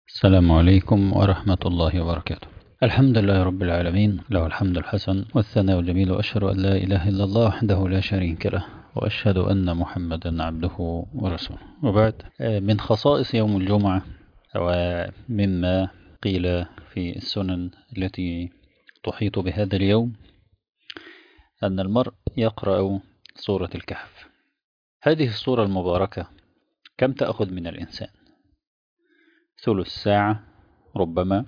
السلام عليكم ورحمة الله وبركاته الحمد لله رب العالمين له الحمد الحسن والثناء الجميل وأشهد أن لا إله إلا الله وحده لا شريك له وأشهد أن محمدا عبده ورسوله وبعد من خصائص يوم الجمعة ومما قيل في السنن التي تحيط بهذا اليوم أن المرء يقرأ سورة الكهف هذه السورة المباركة كم تأخذ من الإنسان ثلث ساعة ربما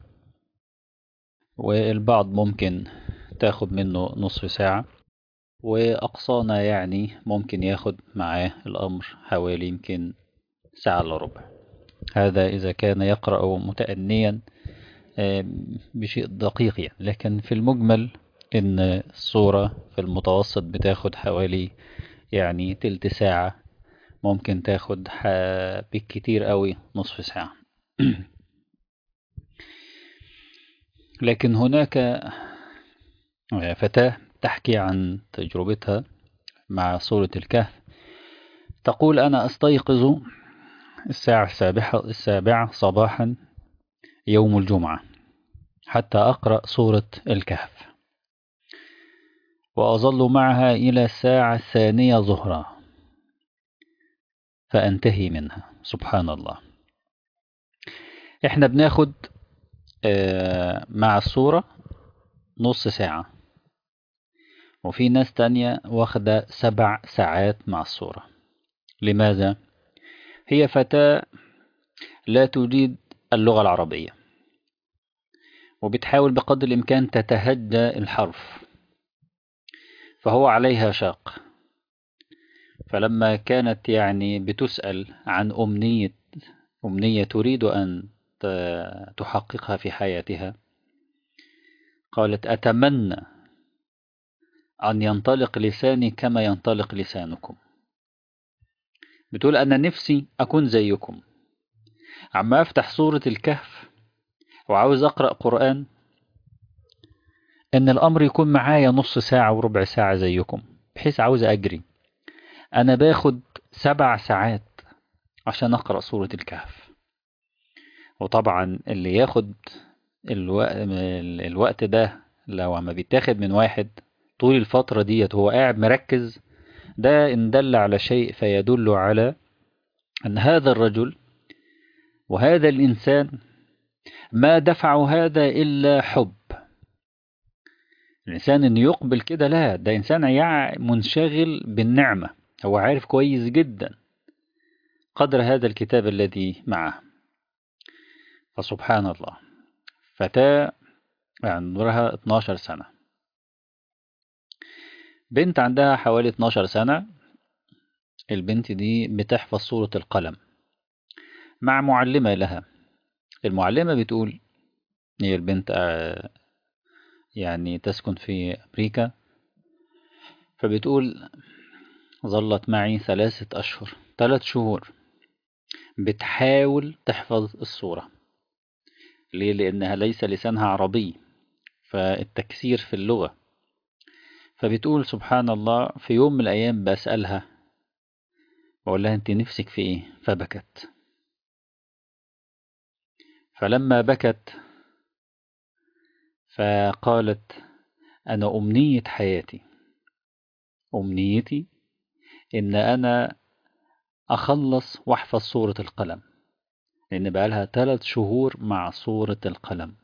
والبعض ممكن تاخد منه نصف ساعة وأقصانا يعني ممكن ياخد معاه الأمر حوالي يمكن ساعة إلا ربع هذا إذا كان يقرأ متأنيا بشيء دقيق يعني لكن في المجمل إن الصورة في المتوسط بتاخد حوالي يعني تلت ساعة ممكن تاخد بالكتير قوي نصف ساعة لكن هناك فتاة تحكي عن تجربتها مع سورة الكهف تقول أنا أستيقظ الساعة السابعة, السابعة صباحا يوم الجمعة حتى أقرأ سورة الكهف وأظل معها إلى الساعة الثانية ظهرا فأنتهي منها سبحان الله احنا بناخد مع الصورة نص ساعة وفي ناس تانية واخدة سبع ساعات مع الصورة لماذا؟ هي فتاة لا تجيد اللغة العربية وبتحاول بقدر الإمكان تتهجى الحرف فهو عليها شاق فلما كانت يعني بتسأل عن أمنية أمنية تريد أن تحققها في حياتها قالت أتمنى أن ينطلق لساني كما ينطلق لسانكم بتقول أنا نفسي أكون زيكم عما أفتح سورة الكهف وعاوز أقرأ قرآن إن الأمر يكون معايا نص ساعة وربع ساعة زيكم بحيث عاوز أجري أنا باخد سبع ساعات عشان أقرأ سورة الكهف وطبعا اللي ياخد الوقت ده لو عم بيتاخد من واحد طول الفترة ديت هو قاعد مركز ده إن دل على شيء فيدل على أن هذا الرجل وهذا الإنسان ما دفع هذا إلا حب الإنسان إنه يقبل كده لا ده إنسان منشغل بالنعمة هو عارف كويس جدا قدر هذا الكتاب الذي معه فسبحان الله فتاة عمرها 12 سنة بنت عندها حوالي 12 سنة البنت دي بتحفظ سورة القلم مع معلمة لها المعلمة بتقول هي البنت يعني تسكن في أمريكا فبتقول ظلت معي ثلاثة أشهر ثلاث شهور بتحاول تحفظ الصورة ليه؟ لأنها ليس لسانها عربي فالتكسير في اللغة فبتقول سبحان الله في يوم من الأيام بسألها بقول لها أنت نفسك في إيه فبكت فلما بكت فقالت أنا أمنية حياتي أمنيتي إن أنا أخلص وأحفظ سورة القلم لأن بقالها ثلاث شهور مع سورة القلم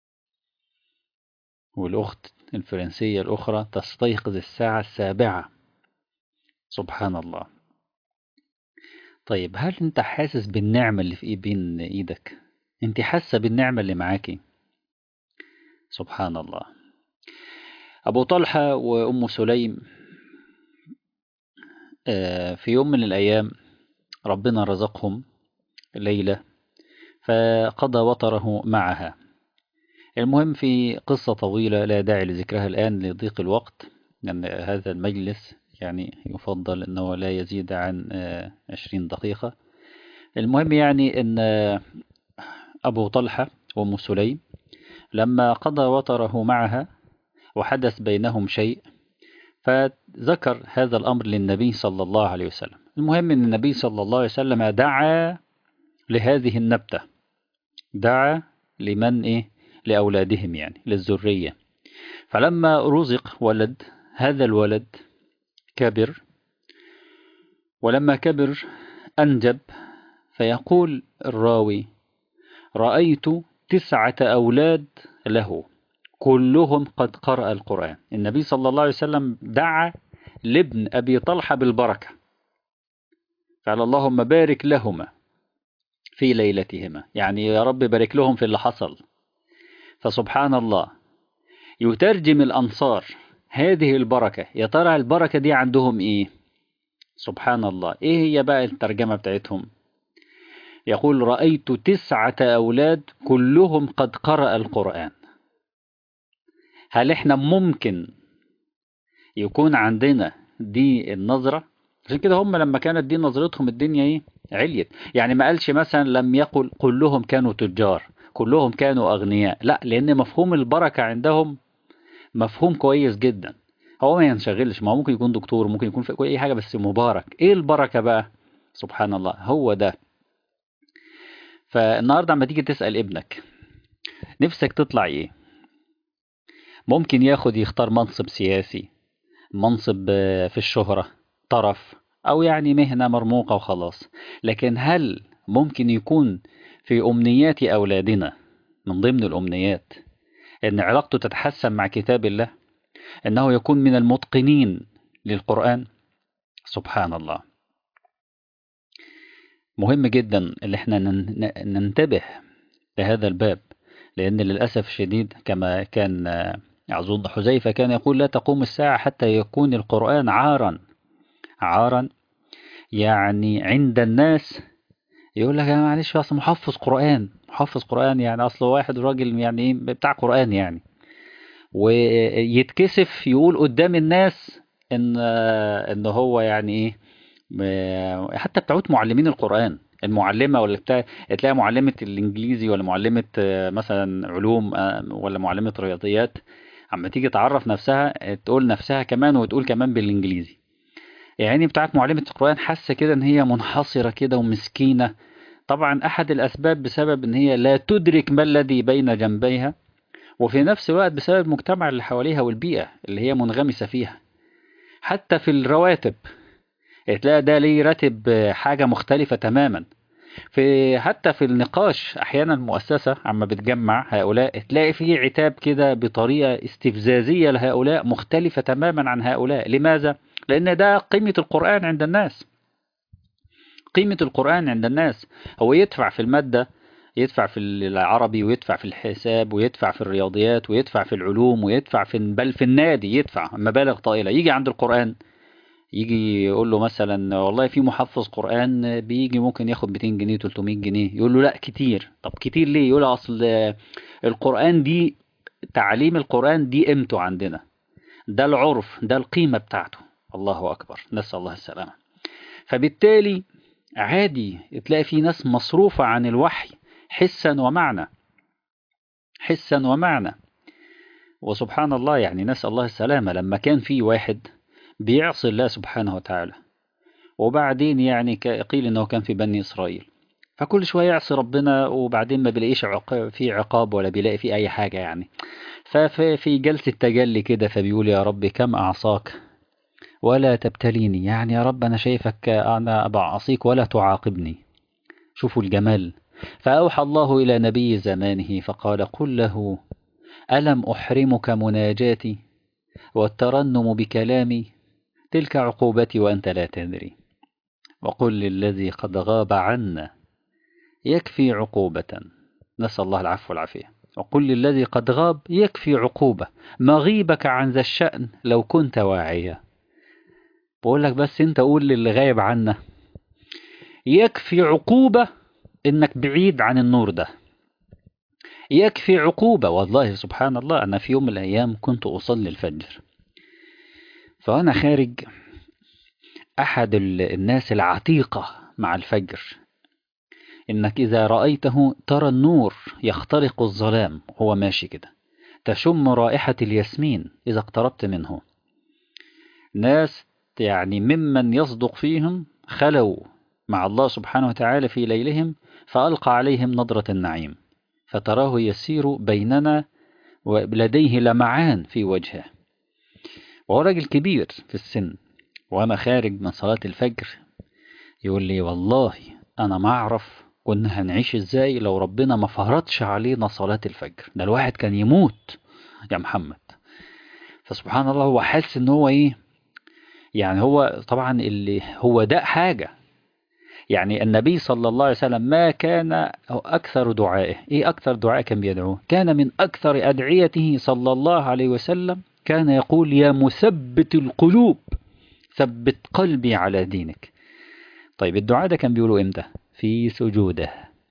والأخت الفرنسية الأخرى تستيقظ الساعة السابعة سبحان الله طيب هل أنت حاسس بالنعمة اللي في بين إيدك أنت حاسة بالنعمة اللي معاكي سبحان الله أبو طلحة وأم سليم في يوم من الأيام ربنا رزقهم ليلة فقضى وطره معها المهم في قصة طويلة لا داعي لذكرها الآن لضيق الوقت لأن هذا المجلس يعني يفضل أنه لا يزيد عن عشرين دقيقة المهم يعني أن أبو طلحة وأم سليم لما قضى وطره معها وحدث بينهم شيء فذكر هذا الأمر للنبي صلى الله عليه وسلم المهم أن النبي صلى الله عليه وسلم دعا لهذه النبتة دعا لمن إيه لأولادهم يعني للذرية فلما رزق ولد هذا الولد كبر ولما كبر أنجب فيقول الراوي رأيت تسعة أولاد له كلهم قد قرأ القرآن النبي صلى الله عليه وسلم دعا لابن أبي طلحة بالبركة قال اللهم بارك لهما في ليلتهما يعني يا رب بارك لهم في اللي حصل فسبحان الله يترجم الأنصار هذه البركة يا ترى البركة دي عندهم إيه سبحان الله إيه هي بقى الترجمة بتاعتهم يقول رأيت تسعة أولاد كلهم قد قرأ القرآن هل إحنا ممكن يكون عندنا دي النظرة عشان كده هم لما كانت دي نظرتهم الدنيا ايه عليت يعني ما قالش مثلا لم يقل كلهم كانوا تجار كلهم كانوا أغنياء لا لأن مفهوم البركة عندهم مفهوم كويس جدا هو ما ينشغلش ما هو ممكن يكون دكتور ممكن يكون في أي حاجة بس مبارك إيه البركة بقى سبحان الله هو ده فالنهاردة عم تيجي تسأل ابنك نفسك تطلع إيه ممكن ياخد يختار منصب سياسي منصب في الشهرة طرف أو يعني مهنة مرموقة وخلاص لكن هل ممكن يكون في أمنيات أولادنا من ضمن الأمنيات أن علاقته تتحسن مع كتاب الله أنه يكون من المتقنين للقرآن سبحان الله مهم جدا اللي احنا ننتبه لهذا الباب لأن للأسف الشديد كما كان أظن حذيفة كان يقول لا تقوم الساعة حتى يكون القرآن عارا عارا يعني عند الناس يقول لك معلش اصل محفظ قرآن محفظ قرآن يعني اصل واحد راجل يعني بتاع قرآن يعني ويتكسف يقول قدام الناس ان ان هو يعني ايه حتى بتاعت معلمين القرآن المعلمة ولا بتاع تلاقي معلمة الانجليزي ولا معلمة مثلا علوم ولا معلمة رياضيات اما تيجي تعرف نفسها تقول نفسها كمان وتقول كمان بالانجليزي يعني بتاعت معلمة القرآن حاسة كده ان هي منحصرة كده ومسكينة طبعا احد الاسباب بسبب ان هي لا تدرك ما الذي بين جنبيها وفي نفس الوقت بسبب المجتمع اللي حواليها والبيئة اللي هي منغمسة فيها حتى في الرواتب تلاقي ده ليه راتب حاجة مختلفة تماما في حتى في النقاش احيانا المؤسسة عما بتجمع هؤلاء تلاقي فيه عتاب كده بطريقة استفزازية لهؤلاء مختلفة تماما عن هؤلاء لماذا؟ لأن ده قيمة القرآن عند الناس قيمة القرآن عند الناس هو يدفع في المادة يدفع في العربي ويدفع في الحساب ويدفع في الرياضيات ويدفع في العلوم ويدفع في بل في النادي يدفع مبالغ طائلة يجي عند القرآن يجي يقول له مثلا والله في محفظ قرآن بيجي ممكن ياخد 200 جنيه 300 جنيه يقول له لا كتير طب كتير ليه يقول اصل القرآن دي تعليم القرآن دي قيمته عندنا ده العرف ده القيمة بتاعته الله أكبر نسأل الله السلامة فبالتالي عادي تلاقي في ناس مصروفة عن الوحي حسا ومعنى حسا ومعنى وسبحان الله يعني نسأل الله السلامة لما كان في واحد بيعصي الله سبحانه وتعالى وبعدين يعني قيل انه كان في بني اسرائيل فكل شويه يعصي ربنا وبعدين ما بيلاقيش عقاب في عقاب ولا بيلاقي في اي حاجه يعني ففي جلسه تجلي كده فبيقول يا رب كم اعصاك ولا تبتليني يعني يا رب انا شايفك انا بعصيك ولا تعاقبني شوفوا الجمال فاوحى الله الى نبي زمانه فقال قل له الم احرمك مناجاتي والترنم بكلامي تلك عقوبتي وأنت لا تدري وقل للذي قد غاب عنا يكفي عقوبة نسأل الله العفو والعافية وقل للذي قد غاب يكفي عقوبة مغيبك عن ذا الشأن لو كنت واعيا بقول لك بس انت قول للي غايب عنا يكفي عقوبة انك بعيد عن النور ده يكفي عقوبة والله سبحان الله أنا في يوم من الأيام كنت أصلي الفجر فأنا خارج أحد الناس العتيقة مع الفجر إنك إذا رأيته ترى النور يخترق الظلام هو ماشي كده تشم رائحة الياسمين إذا اقتربت منه ناس يعني ممن يصدق فيهم خلوا مع الله سبحانه وتعالى في ليلهم فألقى عليهم نظرة النعيم فتراه يسير بيننا ولديه لمعان في وجهه وهو راجل كبير في السن وأنا خارج من صلاة الفجر يقول لي والله أنا ما أعرف كنا هنعيش إزاي لو ربنا ما فرضش علينا صلاة الفجر ده الواحد كان يموت يا محمد فسبحان الله هو حاسس إن هو إيه يعني هو طبعا اللي هو ده حاجة يعني النبي صلى الله عليه وسلم ما كان أكثر دعائه إيه أكثر دعاء كان بيدعوه كان من أكثر أدعيته صلى الله عليه وسلم كان يقول يا مثبت القلوب ثبت قلبي على دينك طيب الدعاء ده كان بيقوله إمتى في سجوده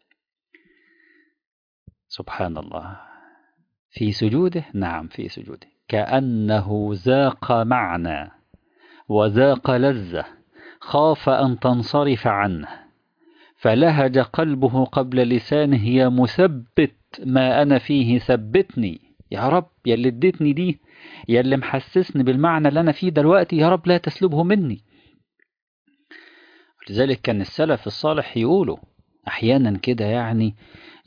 سبحان الله في سجوده نعم في سجوده كأنه ذاق معنى وذاق لذة خاف أن تنصرف عنه فلهج قلبه قبل لسانه يا مثبت ما أنا فيه ثبتني يا رب يا اللي اديتني دي يا اللي محسسني بالمعنى اللي أنا فيه دلوقتي يا رب لا تسلبه مني لذلك كان السلف الصالح يقولوا أحيانا كده يعني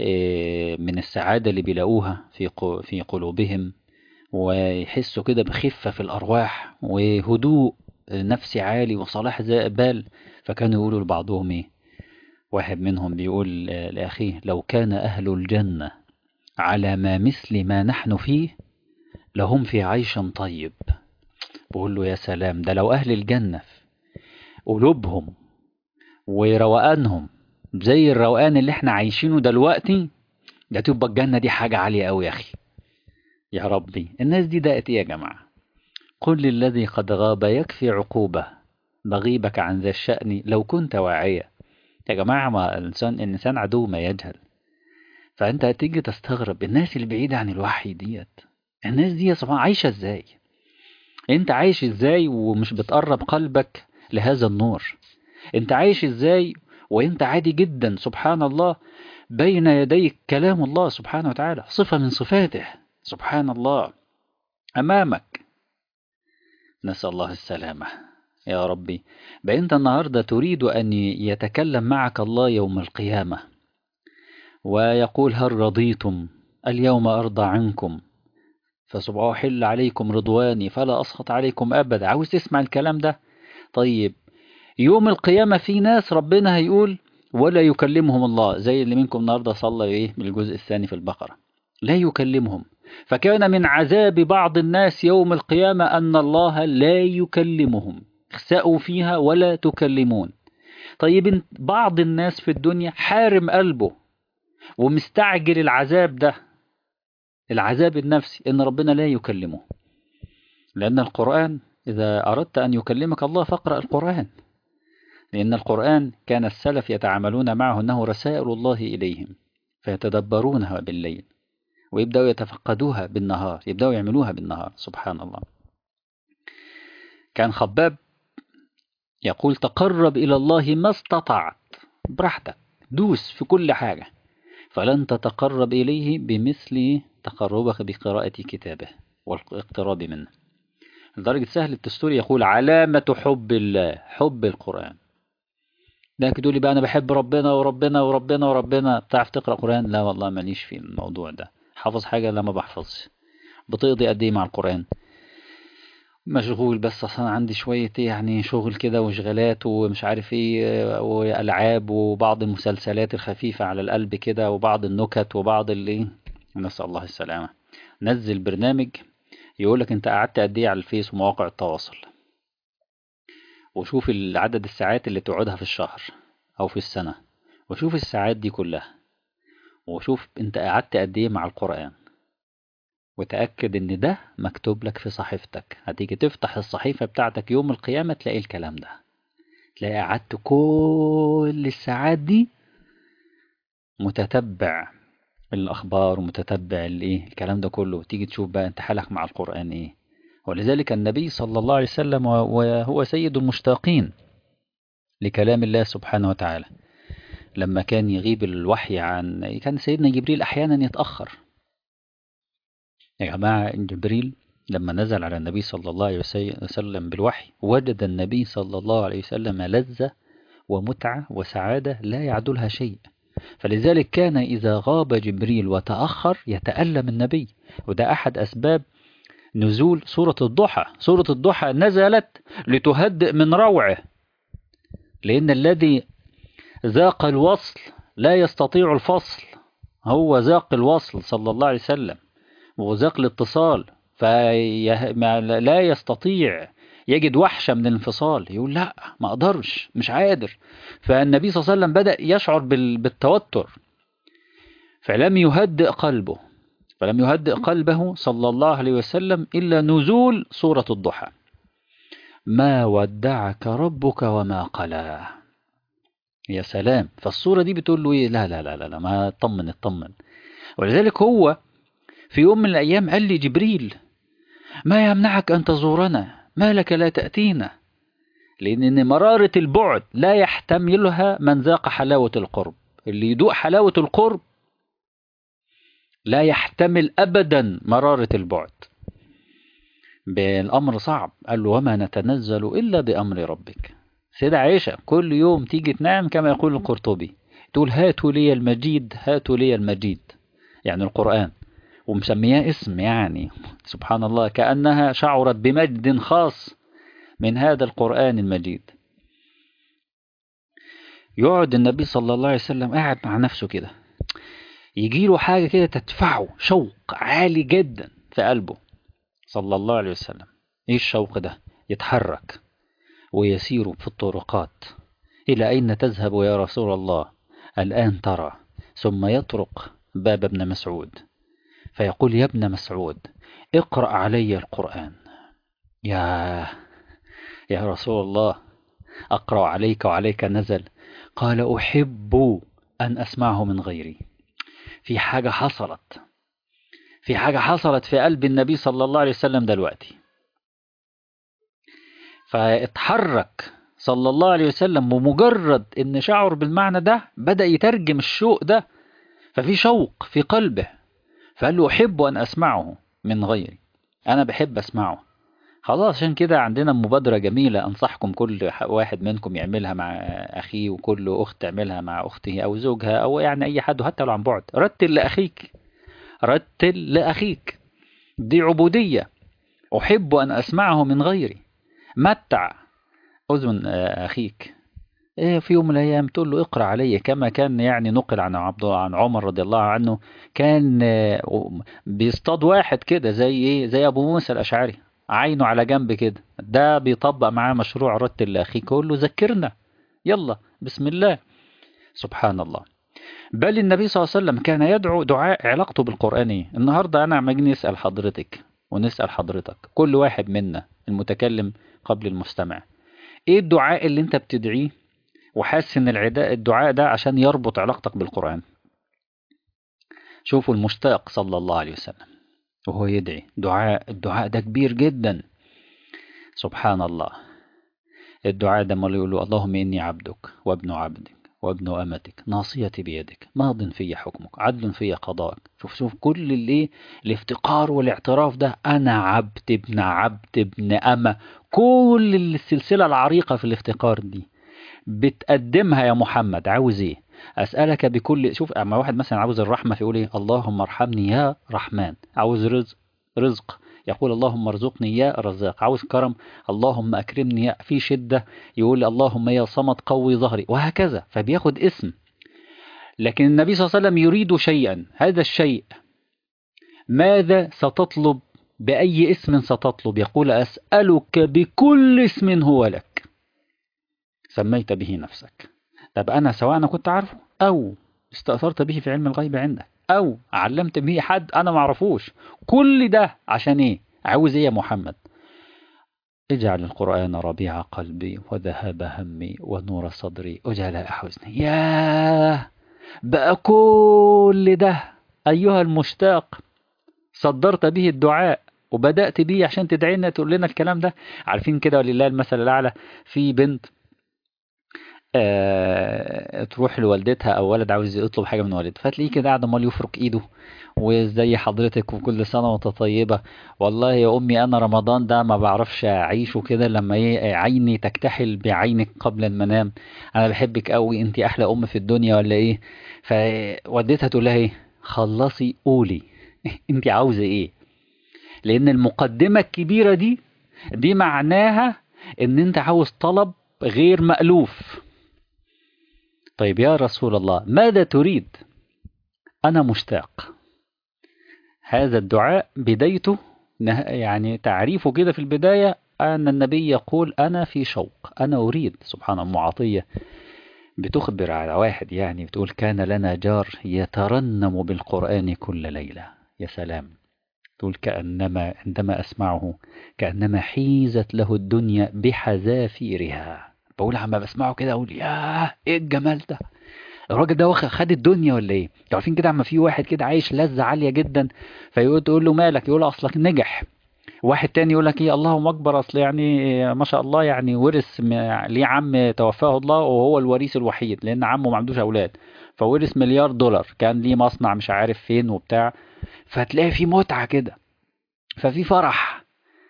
من السعادة اللي بيلاقوها في في قلوبهم ويحسوا كده بخفة في الأرواح وهدوء نفسي عالي وصلاح بال فكانوا يقولوا لبعضهم ايه واحد منهم بيقول لأخيه لو كان أهل الجنة على ما مثل ما نحن فيه لهم في عيش طيب بقول له يا سلام ده لو أهل الجنة قلوبهم وروقانهم زي الروقان اللي احنا عايشينه دلوقتي ده تبقى الجنة دي حاجة عالية قوي يا أخي يا ربي الناس دي دقت ايه يا جماعة قل للذي قد غاب يكفي عقوبة بغيبك عن ذا الشأن لو كنت واعيا يا جماعة ما الإنسان الإنسان عدو ما يجهل فأنت هتيجي تستغرب الناس اللي بعيدة عن الوحي ديت الناس دي سبحان عايشة ازاي انت عايش ازاي ومش بتقرب قلبك لهذا النور انت عايش ازاي وانت عادي جدا سبحان الله بين يديك كلام الله سبحانه وتعالى صفة من صفاته سبحان الله أمامك نسأل الله السلامة يا ربي بقى أنت النهاردة تريد أن يتكلم معك الله يوم القيامة ويقول هل رضيتم اليوم أرضى عنكم فسبحانه حل عليكم رضواني فلا أسخط عليكم أبدا عاوز تسمع الكلام ده طيب يوم القيامة في ناس ربنا هيقول ولا يكلمهم الله زي اللي منكم النهاردة صلى إيه بالجزء الثاني في البقرة لا يكلمهم فكان من عذاب بعض الناس يوم القيامة أن الله لا يكلمهم اخسأوا فيها ولا تكلمون طيب بعض الناس في الدنيا حارم قلبه ومستعجل العذاب ده العذاب النفسي ان ربنا لا يكلمه لان القرآن اذا اردت ان يكلمك الله فاقرأ القرآن لان القرآن كان السلف يتعاملون معه انه رسائل الله اليهم فيتدبرونها بالليل ويبدأوا يتفقدوها بالنهار يبدأوا يعملوها بالنهار سبحان الله كان خباب يقول تقرب إلى الله ما استطعت براحتك دوس في كل حاجة فلن تتقرب إليه بمثل تقربك بقراءة كتابه والاقتراب منه لدرجة سهل التستوري يقول علامة حب الله حب القرآن لكن تقول لي بقى أنا بحب ربنا وربنا وربنا وربنا بتعرف تقرأ قرآن لا والله ماليش في الموضوع ده حافظ حاجة لا ما بحفظش بتقضي قد ايه مع القرآن مشغول بس اصلا عندي شوية يعني شغل كده وشغلات ومش عارف ايه والعاب وبعض المسلسلات الخفيفة على القلب كده وبعض النكت وبعض اللي نسأل الله السلامة نزل برنامج يقولك انت قعدت قد ايه على الفيس ومواقع التواصل وشوف عدد الساعات اللي تقعدها في الشهر او في السنة وشوف الساعات دي كلها وشوف انت قعدت قد ايه مع القرآن وتأكد ان ده مكتوب لك في صحيفتك هتيجي تفتح الصحيفة بتاعتك يوم القيامة تلاقي الكلام ده تلاقي قعدت كل الساعات دي متتبع الأخبار ومتتبع الايه الكلام ده كله تيجي تشوف بقى انت حالك مع القرآن ايه ولذلك النبي صلى الله عليه وسلم وهو سيد المشتاقين لكلام الله سبحانه وتعالى لما كان يغيب الوحي عن كان سيدنا جبريل أحيانا يتأخر يا جماعة جبريل لما نزل على النبي صلى الله عليه وسلم بالوحي وجد النبي صلى الله عليه وسلم لذة ومتعة وسعادة لا يعدلها شيء فلذلك كان إذا غاب جبريل وتأخر يتألم النبي وده أحد أسباب نزول سورة الضحى سورة الضحى نزلت لتهدئ من روعه لأن الذي ذاق الوصل لا يستطيع الفصل هو ذاق الوصل صلى الله عليه وسلم وذاق الاتصال فلا يستطيع يجد وحشة من الانفصال يقول لا ما أقدرش مش قادر فالنبي صلى الله عليه وسلم بدأ يشعر بالتوتر فلم يهدئ قلبه فلم يهدئ قلبه صلى الله عليه وسلم إلا نزول سورة الضحى ما ودعك ربك وما قلى يا سلام فالصورة دي بتقول له إيه لا لا لا لا, لا ما اطمن اطمن ولذلك هو في يوم من الأيام قال لي جبريل ما يمنعك أن تزورنا ما لك لا تأتينا لأن مرارة البعد لا يحتملها من ذاق حلاوة القرب اللي يدوق حلاوة القرب لا يحتمل أبدا مرارة البعد بالأمر صعب قال له وما نتنزل إلا بأمر ربك سيدة عائشة كل يوم تيجي تنام كما يقول القرطبي تقول هاتوا لي المجيد هاتوا لي المجيد يعني القرآن ومسمياه اسم يعني سبحان الله كأنها شعرت بمجد خاص من هذا القرآن المجيد يقعد النبي صلى الله عليه وسلم قاعد مع نفسه كده يجي له حاجة كده تدفعه شوق عالي جدا في قلبه صلى الله عليه وسلم ايه الشوق ده يتحرك ويسير في الطرقات إلى أين تذهب يا رسول الله الآن ترى ثم يطرق باب ابن مسعود فيقول يا ابن مسعود اقرأ علي القرآن يا يا رسول الله أقرأ عليك وعليك نزل قال أحب أن أسمعه من غيري في حاجة حصلت في حاجة حصلت في قلب النبي صلى الله عليه وسلم دلوقتي فاتحرك صلى الله عليه وسلم بمجرد ان شعر بالمعنى ده بدأ يترجم الشوق ده ففي شوق في قلبه فقال له أحب أن أسمعه من غيري أنا بحب أسمعه خلاص عشان كده عندنا مبادرة جميلة أنصحكم كل واحد منكم يعملها مع أخيه وكل أخت تعملها مع أخته أو زوجها أو يعني أي حد حتى لو عن بعد رتل لأخيك رتل لأخيك دي عبودية أحب أن أسمعه من غيري متع أذن أخيك إيه في يوم من الأيام تقول له اقرأ علي كما كان يعني نقل عن عبد عن عمر رضي الله عنه كان بيصطاد واحد كده زي إيه زي أبو موسى الأشعري عينه على جنب كده ده بيطبق معاه مشروع رتل لأخيك يقول له ذكرنا يلا بسم الله سبحان الله بل النبي صلى الله عليه وسلم كان يدعو دعاء علاقته بالقرآن إيه؟ النهاردة أنا عم نسأل حضرتك ونسأل حضرتك كل واحد منا المتكلم قبل المستمع ايه الدعاء اللي انت بتدعيه وحاسس ان العداء الدعاء ده عشان يربط علاقتك بالقرآن شوفوا المشتاق صلى الله عليه وسلم وهو يدعي دعاء الدعاء ده كبير جدا سبحان الله الدعاء ده ما يقول اللهم إني عبدك وابن عبدك وابن أمتك ناصيتي بيدك ماض في حكمك عدل في قضاءك شوف شوف كل اللي الافتقار والاعتراف ده أنا عبد ابن عبد ابن أمة كل السلسلة العريقة في الافتقار دي بتقدمها يا محمد عاوز ايه أسألك بكل شوف أما واحد مثلا عاوز الرحمة فيقول ايه اللهم ارحمني يا رحمن عاوز رزق رزق يقول اللهم ارزقني يا رزاق عاوز كرم اللهم أكرمني يا في شدة يقول اللهم يا صمد قوي ظهري وهكذا فبياخد اسم لكن النبي صلى الله عليه وسلم يريد شيئا هذا الشيء ماذا ستطلب بأي اسم ستطلب يقول أسألك بكل اسم هو لك سميت به نفسك طب أنا سواء أنا كنت عارفه أو استأثرت به في علم الغيب عندك أو علمت به حد أنا معرفوش كل ده عشان إيه عاوز إيه يا محمد اجعل القرآن ربيع قلبي وذهب همي ونور صدري وجلاء حزني ياه بقى كل ده أيها المشتاق صدرت به الدعاء وبدأت بيه عشان تدعي لنا تقول لنا الكلام ده عارفين كده ولله المثل الأعلى في بنت آه تروح لوالدتها او ولد عاوز يطلب حاجه من والدته فتلاقيه كده قاعد امال يفرك ايده وازاي حضرتك وكل سنه وانت طيبه والله يا امي انا رمضان ده ما بعرفش اعيشه كده لما ايه عيني تكتحل بعينك قبل المنام انا بحبك قوي انت احلى ام في الدنيا ولا ايه فوالدتها تقول لها ايه خلصي قولي انت عاوزه ايه لان المقدمه الكبيره دي دي معناها ان انت عاوز طلب غير مألوف طيب يا رسول الله ماذا تريد أنا مشتاق هذا الدعاء بدايته يعني تعريفه كده في البداية أن النبي يقول أنا في شوق أنا أريد سبحان الله عطية بتخبر على واحد يعني بتقول كان لنا جار يترنم بالقرآن كل ليلة يا سلام تقول كأنما عندما أسمعه كأنما حيزت له الدنيا بحذافيرها بقول عما بسمعه كده أقول ياه إيه الجمال ده الراجل ده واخد خد الدنيا ولا ايه؟ عارفين كده اما في واحد كده عايش لذة عالية جدا فيقول تقول له مالك يقول اصلك نجح واحد تاني يقول لك ايه اللهم اكبر اصل يعني ما شاء الله يعني ورث ليه عم توفاه الله وهو الوريث الوحيد لان عمه ما عندوش اولاد فورث مليار دولار كان ليه مصنع مش عارف فين وبتاع فتلاقي في متعة كده ففي فرح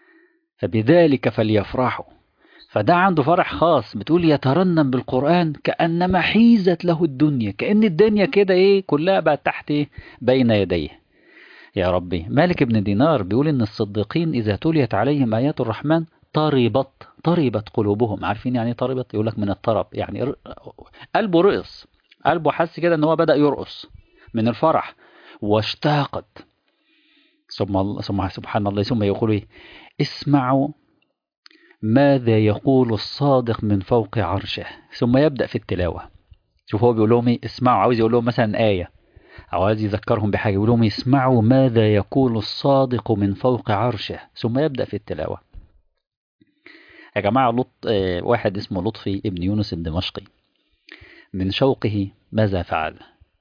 فبذلك فليفرحوا فده عنده فرح خاص بتقول يترنم بالقرآن كأنما حيزت له الدنيا كأن الدنيا كده ايه كلها بقت تحت ايه بين يديه يا ربي مالك بن دينار بيقول ان الصديقين اذا تليت عليهم ايات الرحمن طربت طربت قلوبهم عارفين يعني طربت يقول لك من الطرب يعني قلبه رقص قلبه حس كده ان هو بدأ يرقص من الفرح واشتاقت ثم الله ثم سبحان الله ثم يقول ايه اسمعوا ماذا يقول الصادق من فوق عرشه ثم يبدأ في التلاوة شوف هو بيقول لهم ايه اسمعوا عاوز يقول لهم مثلا آية أو عاوز يذكرهم بحاجة يقول لهم اسمعوا ماذا يقول الصادق من فوق عرشه ثم يبدأ في التلاوة يا جماعة لط... آه واحد اسمه لطفي ابن يونس الدمشقي من شوقه ماذا فعل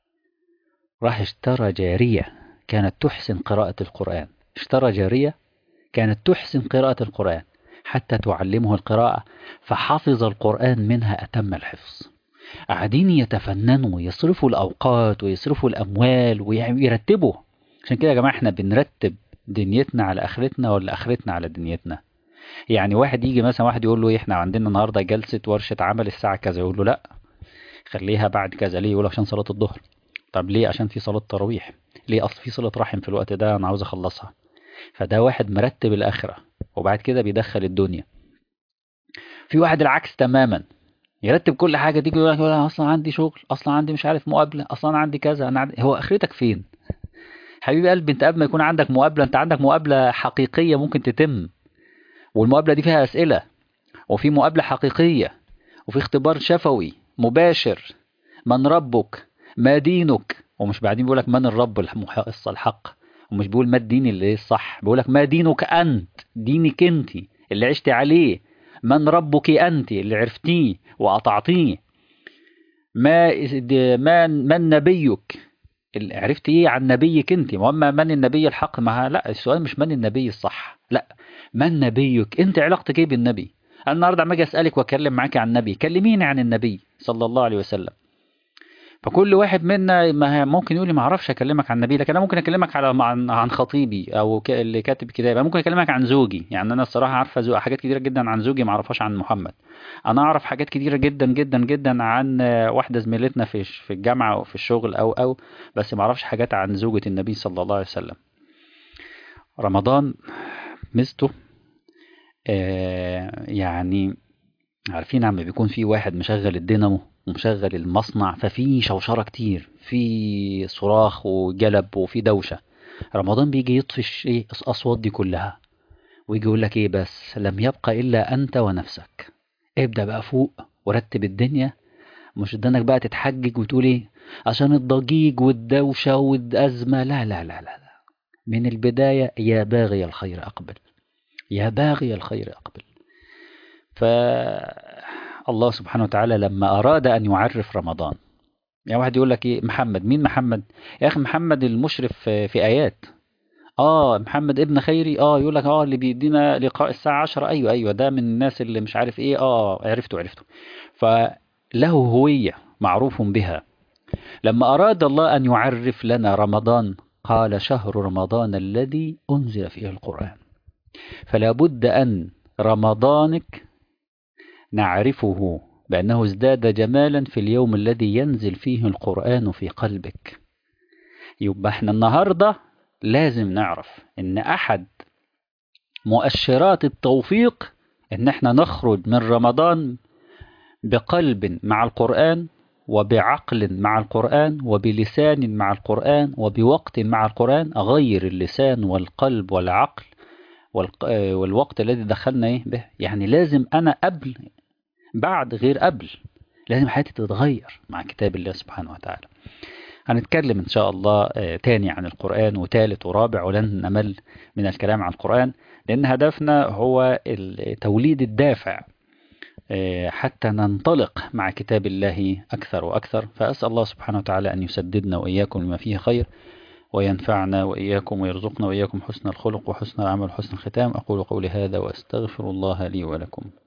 راح اشترى جارية كانت تحسن قراءة القرآن اشترى جارية كانت تحسن قراءة القرآن حتى تعلمه القراءة فحفظ القرآن منها أتم الحفظ قاعدين يتفننوا يصرفوا الأوقات ويصرفوا الأموال ويرتبوا عشان كده يا جماعة احنا بنرتب دنيتنا على آخرتنا ولا آخرتنا على دنيتنا يعني واحد يجي مثلا واحد يقول له احنا عندنا النهارده جلسة ورشة عمل الساعة كذا يقول له لا خليها بعد كذا ليه يقول عشان صلاة الظهر طب ليه عشان في صلاة تراويح ليه أصل في صلة رحم في الوقت ده أنا عاوز أخلصها فده واحد مرتب الآخرة وبعد كده بيدخل الدنيا في واحد العكس تماما يرتب كل حاجة تيجي يقول لك أصلا عندي شغل أصلا عندي مش عارف مقابلة أصلا عندي كذا أنا عندي هو آخرتك فين حبيبي قلبي أنت قبل ما يكون عندك مقابلة أنت عندك مقابلة حقيقية ممكن تتم والمقابلة دي فيها أسئلة وفي مقابلة حقيقية وفي اختبار شفوي مباشر من ربك ما دينك ومش بعدين بيقول لك من الرب الحق ومش بيقول ما الدين اللي الصح بيقول لك ما دينك أنت دينك أنت اللي عشت عليه من ربك أنت اللي عرفتيه وأطعتيه ما ما من نبيك اللي عرفت ايه عن نبيك انت واما من النبي الحق ما لا السؤال مش من النبي الصح لا من نبيك انت علاقتك ايه بالنبي انا النهارده لما اجي اسالك واتكلم معاك عن النبي كلميني عن النبي صلى الله عليه وسلم فكل واحد منا ما ممكن يقول لي ما اعرفش اكلمك عن النبي لكن انا ممكن اكلمك على عن عن خطيبي او اللي كاتب كتاب انا ممكن اكلمك عن زوجي يعني انا الصراحه عارفه زوج حاجات كتيره جدا عن زوجي ما اعرفهاش عن محمد انا اعرف حاجات كتيره جدا جدا جدا عن واحده زميلتنا في في الجامعه او في الشغل او او بس ما اعرفش حاجات عن زوجة النبي صلى الله عليه وسلم رمضان ميزته آه يعني عارفين عم بيكون في واحد مشغل الدينامو ومشغل المصنع ففي شوشرة كتير في صراخ وجلب وفي دوشة رمضان بيجي يطفي الأصوات دي كلها ويجي يقول لك ايه بس لم يبقى إلا أنت ونفسك ابدأ بقى فوق ورتب الدنيا مش قدامك بقى تتحجج وتقول ايه عشان الضجيج والدوشة والأزمة لا لا لا لا, لا. من البداية يا باغي الخير أقبل يا باغي الخير أقبل فالله سبحانه وتعالى لما أراد أن يعرف رمضان يعني واحد يقول لك إيه محمد مين محمد يا أخي محمد المشرف في آيات اه محمد ابن خيري اه يقول لك اه اللي بيدينا لقاء الساعة 10 ايوه ايوه ده من الناس اللي مش عارف ايه اه عرفته عرفته ف له هوية معروف بها لما أراد الله أن يعرف لنا رمضان قال شهر رمضان الذي أنزل فيه القرآن فلا بد أن رمضانك نعرفه بأنه ازداد جمالا في اليوم الذي ينزل فيه القرآن في قلبك يبقى احنا النهاردة لازم نعرف ان احد مؤشرات التوفيق ان احنا نخرج من رمضان بقلب مع القرآن وبعقل مع القرآن وبلسان مع القرآن وبوقت مع القرآن غير اللسان والقلب والعقل والوقت الذي دخلنا به يعني لازم أنا قبل بعد غير قبل لازم حياتي تتغير مع كتاب الله سبحانه وتعالى هنتكلم إن شاء الله تاني عن القرآن وثالث ورابع ولن نمل من الكلام عن القرآن لأن هدفنا هو توليد الدافع حتى ننطلق مع كتاب الله أكثر وأكثر فأسأل الله سبحانه وتعالى أن يسددنا وإياكم لما فيه خير وينفعنا وإياكم ويرزقنا وإياكم حسن الخلق وحسن العمل وحسن الختام أقول قولي هذا وأستغفر الله لي ولكم